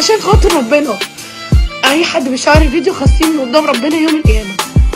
عشان خاطر ربنا اي حد بيشعر الفيديو خاصين قدام ربنا يوم القيامه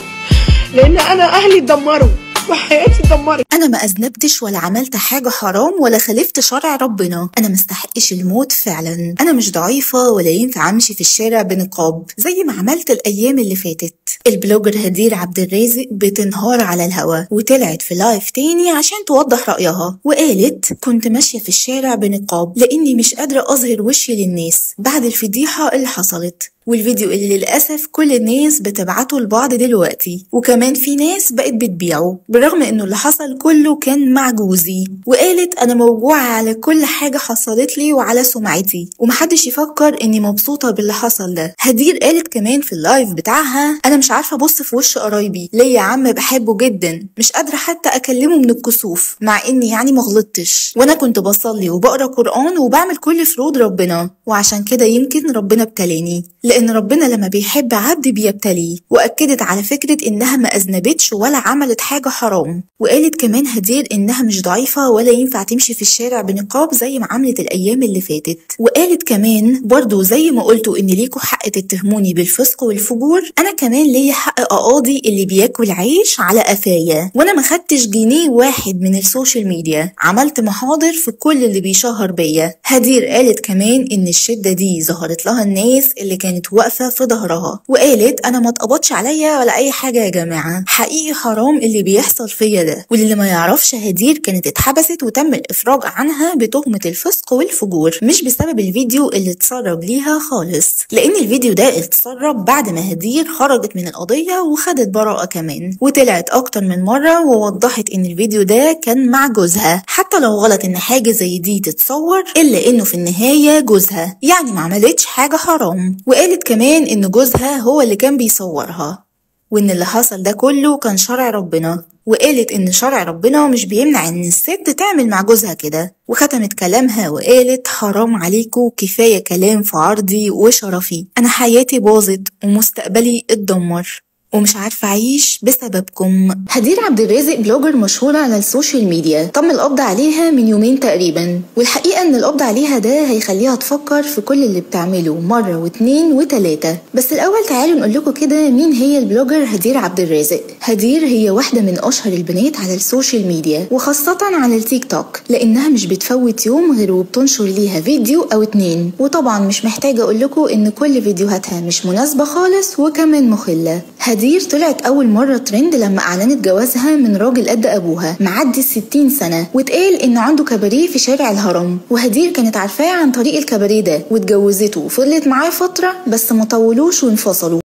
لان انا اهلي اتدمروا وحياتي اتدمرت انا ما اذنبتش ولا عملت حاجه حرام ولا خالفت شرع ربنا انا مستحقش الموت فعلا انا مش ضعيفه ولا ينفع امشي في الشارع بنقاب زي ما عملت الايام اللي فاتت البلوجر هدير عبد الرازق بتنهار على الهوا وطلعت في لايف تاني عشان توضح رايها وقالت كنت ماشيه في الشارع بنقاب لاني مش قادره اظهر وشي للناس بعد الفضيحه اللي حصلت والفيديو اللي للأسف كل الناس بتبعته لبعض دلوقتي وكمان في ناس بقت بتبيعه بالرغم انه اللي حصل كله كان مع جوزي وقالت انا موجوعة على كل حاجة حصلت لي وعلى سمعتي ومحدش يفكر اني مبسوطة باللي حصل ده هدير قالت كمان في اللايف بتاعها انا مش عارفة ابص في وش قرايبي ليا عم بحبه جدا مش قادرة حتى اكلمه من الكسوف مع اني يعني مغلطتش وانا كنت بصلي وبقرا قرآن وبعمل كل فروض ربنا وعشان كده يمكن ربنا ابتلاني لأن ربنا لما بيحب عبد بيبتليه وأكدت على فكرة إنها ما أذنبتش ولا عملت حاجة حرام وقالت كمان هدير إنها مش ضعيفة ولا ينفع تمشي في الشارع بنقاب زي ما عملت الأيام اللي فاتت وقالت كمان برضو زي ما قلتوا إن ليكوا حق تتهموني بالفسق والفجور أنا كمان ليا حق أقاضي اللي بياكل عيش على قفايا وأنا ما خدتش جنيه واحد من السوشيال ميديا عملت محاضر في كل اللي بيشهر بيا هدير قالت كمان إن الشدة دي ظهرت لها الناس اللي كانت واقفة في ظهرها وقالت أنا ما اتقبضش عليا ولا أي حاجة يا جماعة حقيقي حرام اللي بيحصل فيا ده واللي ما يعرفش هدير كانت اتحبست وتم الإفراج عنها بتهمة الفسق والفجور مش بسبب الفيديو اللي اتسرب ليها خالص لأن الفيديو ده اتسرب بعد ما هدير خرجت من القضية وخدت براءة كمان وطلعت أكتر من مرة ووضحت إن الفيديو ده كان مع جوزها حتى لو غلط إن حاجة زي دي تتصور إلا إنه في النهاية جوزها يعني ما عملتش حاجة حرام وقالت كمان إن جوزها هو اللي كان بيصورها وإن اللي حصل ده كله كان شرع ربنا وقالت إن شرع ربنا مش بيمنع إن الست تعمل مع جوزها كده وختمت كلامها وقالت حرام عليكم كفاية كلام في عرضي وشرفي أنا حياتي باظت ومستقبلي اتدمر ومش عارفة أعيش بسببكم هدير عبد الرازق بلوجر مشهورة على السوشيال ميديا تم القبض عليها من يومين تقريبا والحقيقة إن القبض عليها ده هيخليها تفكر في كل اللي بتعمله مرة واتنين وتلاتة بس الأول تعالوا نقول لكم كده مين هي البلوجر هدير عبد الرازق هدير هي واحدة من أشهر البنات على السوشيال ميديا وخاصة على التيك توك لأنها مش بتفوت يوم غير وبتنشر ليها فيديو أو اتنين وطبعا مش محتاجة أقول لكم إن كل فيديوهاتها مش مناسبة خالص وكمان مخلة هدير طلعت أول مرة ترند لما أعلنت جوازها من راجل قد أبوها معدي الستين سنة واتقال إنه عنده كباريه في شارع الهرم وهدير كانت عارفاه عن طريق الكباريه ده واتجوزته وفضلت معاه فترة بس ما طولوش وانفصلوا